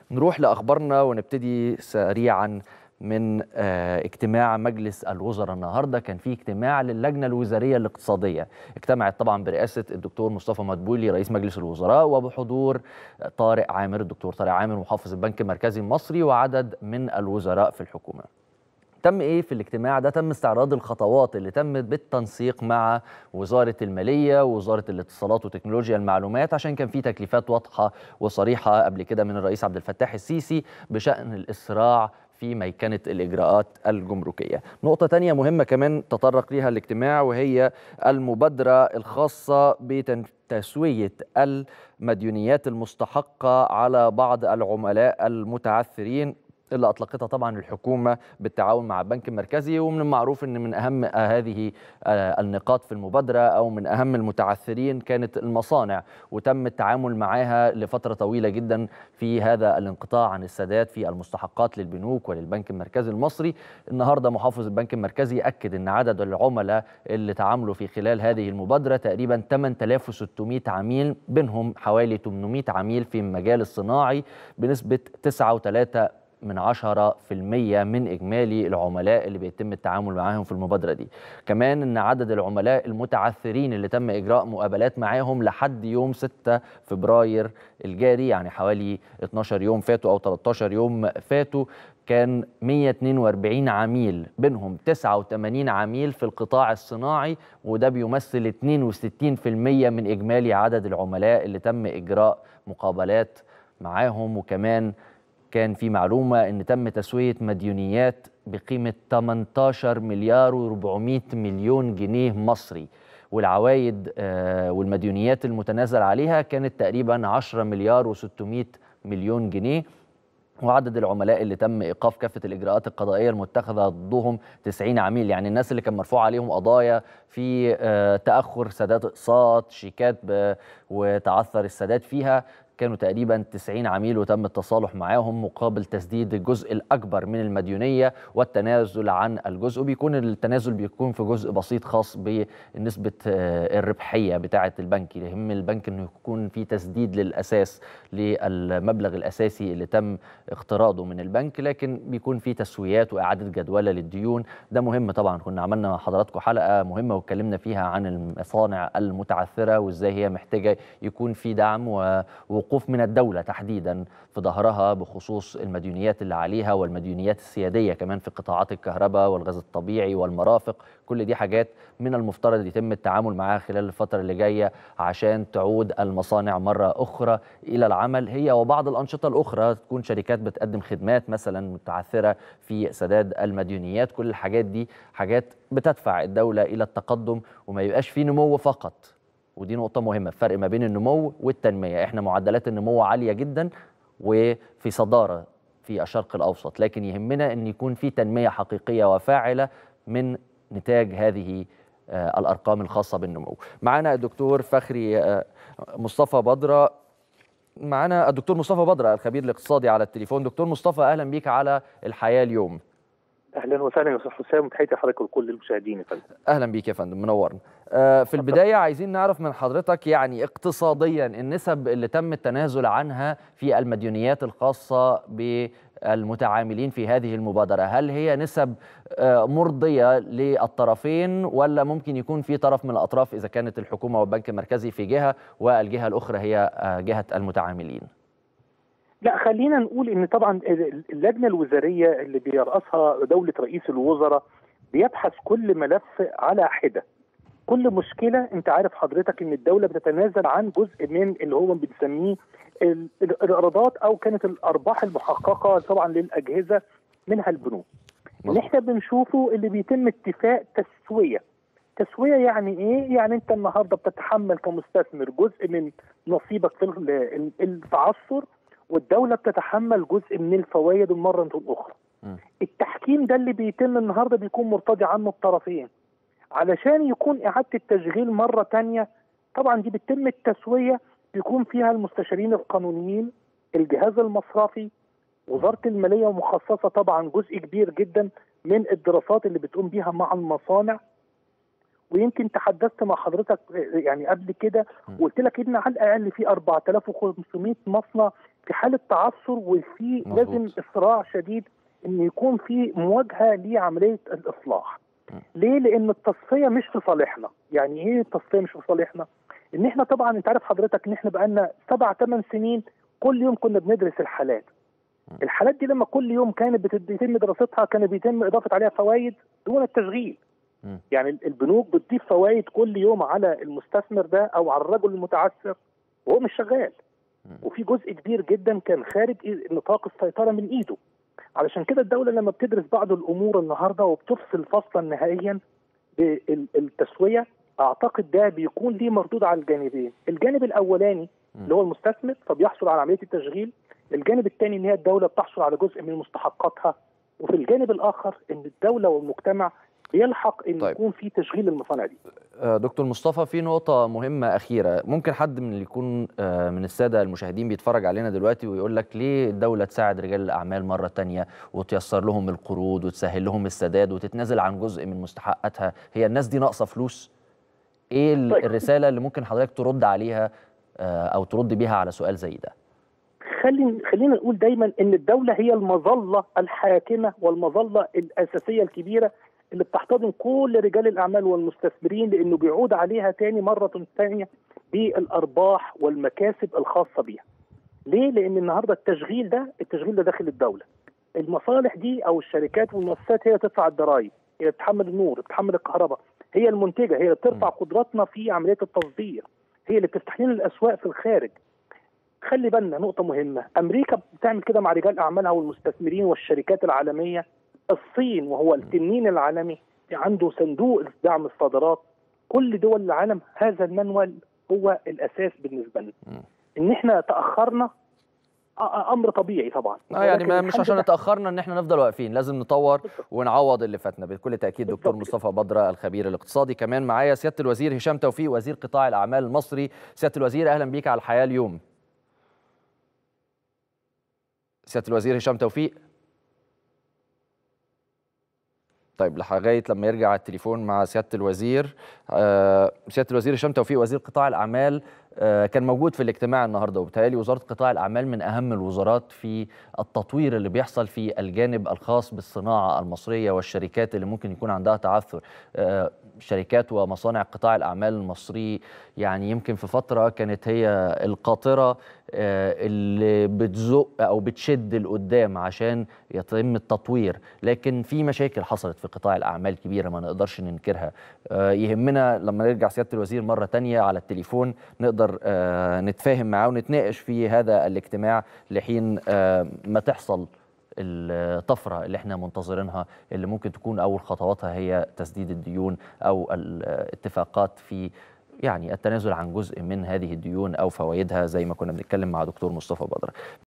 نروح لاخبارنا ونبتدي سريعا من اجتماع مجلس الوزراء النهارده كان في اجتماع للجنه الوزاريه الاقتصاديه اجتمعت طبعا برئاسه الدكتور مصطفى مدبولي رئيس مجلس الوزراء وبحضور طارق عامر الدكتور طارق عامر محافظ البنك المركزي المصري وعدد من الوزراء في الحكومه تم ايه في الاجتماع ده تم استعراض الخطوات اللي تمت بالتنسيق مع وزاره الماليه ووزاره الاتصالات وتكنولوجيا المعلومات عشان كان في تكليفات واضحه وصريحه قبل كده من الرئيس عبد الفتاح السيسي بشان الاسراع في ميكنة الإجراءات الجمركية نقطة تانية مهمة كمان تطرق ليها الاجتماع وهي المبادرة الخاصة بتسوية المديونيات المستحقة على بعض العملاء المتعثرين اللي اطلقتها طبعا الحكومه بالتعاون مع البنك المركزي ومن المعروف ان من اهم هذه النقاط في المبادره او من اهم المتعثرين كانت المصانع وتم التعامل معها لفتره طويله جدا في هذا الانقطاع عن السداد في المستحقات للبنوك وللبنك المركزي المصري النهارده محافظ البنك المركزي اكد ان عدد العملاء اللي تعاملوا في خلال هذه المبادره تقريبا 8600 عميل بينهم حوالي 800 عميل في المجال الصناعي بنسبه 9.3 من 10% من إجمالي العملاء اللي بيتم التعامل معاهم في المبادرة دي كمان أن عدد العملاء المتعثرين اللي تم إجراء مقابلات معاهم لحد يوم 6 فبراير الجاري يعني حوالي 12 يوم فاتوا أو 13 يوم فاتوا كان 142 عميل بينهم 89 عميل في القطاع الصناعي وده بيمثل 62% من إجمالي عدد العملاء اللي تم إجراء مقابلات معاهم وكمان كان في معلومة أن تم تسوية مديونيات بقيمة 18 مليار و400 مليون جنيه مصري والعوايد والمديونيات المتنازل عليها كانت تقريبا 10 مليار و600 مليون جنيه وعدد العملاء اللي تم ايقاف كافه الاجراءات القضائيه المتخذه ضدهم 90 عميل يعني الناس اللي كان مرفوع عليهم قضايا في تاخر سداد اقساط شيكات وتعثر السداد فيها كانوا تقريبا 90 عميل وتم التصالح معاهم مقابل تسديد الجزء الاكبر من المديونيه والتنازل عن الجزء بيكون التنازل بيكون في جزء بسيط خاص بنسبه الربحيه بتاعه البنك يهم البنك انه يكون في تسديد للاساس للمبلغ الاساسي اللي تم اقتراضه من البنك لكن بيكون في تسويات واعاده جدوله للديون ده مهم طبعا كنا عملنا مع حضراتكم حلقه مهمه واتكلمنا فيها عن المصانع المتعثره وازاي هي محتاجه يكون في دعم و وقوف من الدولة تحديدا في ظهرها بخصوص المديونيات اللي عليها والمديونيات السيادية كمان في قطاعات الكهرباء والغاز الطبيعي والمرافق كل دي حاجات من المفترض يتم التعامل معها خلال الفترة اللي جاية عشان تعود المصانع مرة أخرى إلى العمل هي وبعض الأنشطة الأخرى تكون شركات بتقدم خدمات مثلا متعثرة في سداد المديونيات كل الحاجات دي حاجات بتدفع الدولة إلى التقدم وما يبقاش في نمو فقط ودي نقطة مهمة الفرق ما بين النمو والتنمية احنا معدلات النمو عالية جدا وفي صدارة في الشرق الأوسط لكن يهمنا أن يكون في تنمية حقيقية وفاعلة من نتاج هذه الأرقام الخاصة بالنمو معنا الدكتور فخري مصطفى بدرة معنا الدكتور مصطفى بدرة الخبير الاقتصادي على التليفون دكتور مصطفى أهلا بيك على الحياة اليوم اهلا وسهلا يا استاذ حسام تحياتي لحضرتك ولكل المشاهدين يا فندم اهلا بيك يا فندم منورنا آه في البدايه عايزين نعرف من حضرتك يعني اقتصاديا النسب اللي تم التنازل عنها في المديونيات الخاصه بالمتعاملين في هذه المبادره هل هي نسب آه مرضيه للطرفين ولا ممكن يكون في طرف من الاطراف اذا كانت الحكومه والبنك المركزي في جهه والجهه الاخرى هي آه جهه المتعاملين لا خلينا نقول ان طبعا اللجنه الوزاريه اللي بيرأسها دوله رئيس الوزراء بيبحث كل ملف على حده كل مشكله انت عارف حضرتك ان الدوله بتتنازل عن جزء من اللي هو بنسميه الايرادات او كانت الارباح المحققه طبعا للاجهزه منها البنوك اللي احنا بنشوفه اللي بيتم اتفاق تسويه تسويه يعني ايه؟ يعني انت النهارده بتتحمل كمستثمر جزء من نصيبك في التعثر والدولة بتتحمل جزء من الفوائد مرة أخرى. م. التحكيم ده اللي بيتم النهارده بيكون مرتضي عنه الطرفين. علشان يكون إعادة التشغيل مرة تانية طبعا دي بتتم التسوية بيكون فيها المستشارين القانونيين، الجهاز المصرفي، وزارة المالية ومخصصة طبعا جزء كبير جدا من الدراسات اللي بتقوم بيها مع المصانع ويمكن تحدثت مع حضرتك يعني قبل كده وقلت لك ان على الاقل في 4500 مصنع في حاله تعثر وفي مظبوط. لازم اصراع شديد ان يكون في مواجهه لعمليه الاصلاح م. ليه لان التصفيه مش في صالحنا يعني ايه التصفيه مش في صالحنا ان احنا طبعا انت عارف حضرتك ان احنا بقالنا سبع ثمان سنين كل يوم كنا بندرس الحالات الحالات دي لما كل يوم كانت بت- بيتم دراستها كان بيتم اضافه عليها فوائد دون التشغيل م. يعني ال- البنوك بتضيف فوائد كل يوم على المستثمر ده او على الرجل المتعثر وهو مش شغال م. وفي جزء كبير جدا كان خارج إي- نطاق السيطره من ايده علشان كده الدوله لما بتدرس بعض الامور النهارده وبتفصل فصلا نهائيا بالتسويه اعتقد ده بيكون ليه مردود على الجانبين الجانب الاولاني م. اللي هو المستثمر فبيحصل على عمليه التشغيل الجانب الثاني ان هي الدوله بتحصل على جزء من مستحقاتها وفي الجانب الاخر ان الدوله والمجتمع بيلحق ان طيب. يكون في تشغيل المصانع دي آه، دكتور مصطفى في نقطة مهمة أخيرة ممكن حد من اللي يكون آه، من السادة المشاهدين بيتفرج علينا دلوقتي ويقول لك ليه الدولة تساعد رجال الأعمال مرة تانية وتيسر لهم القروض وتسهل لهم السداد وتتنازل عن جزء من مستحقاتها هي الناس دي ناقصة فلوس إيه ال- طيب. الرسالة اللي ممكن حضرتك ترد عليها آه، أو ترد بيها على سؤال زي ده خلي خلينا نقول دايما ان الدوله هي المظله الحاكمه والمظله الاساسيه الكبيره اللي بتحتضن كل رجال الاعمال والمستثمرين لانه بيعود عليها تاني مره ثانيه بالارباح والمكاسب الخاصه بيها. ليه؟ لان النهارده التشغيل ده التشغيل ده داخل الدوله. المصالح دي او الشركات والمؤسسات هي اللي تدفع الضرائب، هي اللي بتحمل النور، بتحمل الكهرباء، هي المنتجه، هي اللي بترفع قدراتنا في عمليه التصدير. هي اللي بتفتح لنا الاسواق في الخارج. خلي بالنا نقطة مهمة، أمريكا بتعمل كده مع رجال أعمالها والمستثمرين والشركات العالمية، الصين وهو التنين العالمي عنده صندوق دعم الصادرات، كل دول العالم هذا المنوال هو الأساس بالنسبة لنا. مم. إن إحنا تأخرنا أ- أ- أمر طبيعي طبعا. اه يعني ولكن ما مش الحمد عشان لله اتاخرنا ان احنا نفضل واقفين لازم نطور ونعوض اللي فاتنا بكل تاكيد دكتور بالضبط مصطفى بدره الخبير الاقتصادي كمان معايا سياده الوزير هشام توفيق وزير قطاع الاعمال المصري سياده الوزير اهلا بيك على الحياه اليوم سياده الوزير هشام توفيق طيب لغايه لما يرجع التليفون مع سياده الوزير آه، سياده الوزير هشام توفيق وزير قطاع الاعمال آه، كان موجود في الاجتماع النهارده وبالتالي وزاره قطاع الاعمال من اهم الوزارات في التطوير اللي بيحصل في الجانب الخاص بالصناعه المصريه والشركات اللي ممكن يكون عندها تعثر آه، شركات ومصانع قطاع الاعمال المصري يعني يمكن في فتره كانت هي القاطره آه، اللي بتزق او بتشد لقدام عشان يتم التطوير لكن في مشاكل حصلت في قطاع الاعمال كبيره ما نقدرش ننكرها آه، يهمنا لما نرجع سياده الوزير مره تانية على التليفون نقدر آه، نتفاهم معاه ونتناقش في هذا الاجتماع لحين آه، ما تحصل الطفرة اللي احنا منتظرينها اللي ممكن تكون أول خطواتها هي تسديد الديون أو الاتفاقات في يعني التنازل عن جزء من هذه الديون أو فوائدها زي ما كنا بنتكلم مع دكتور مصطفى بدر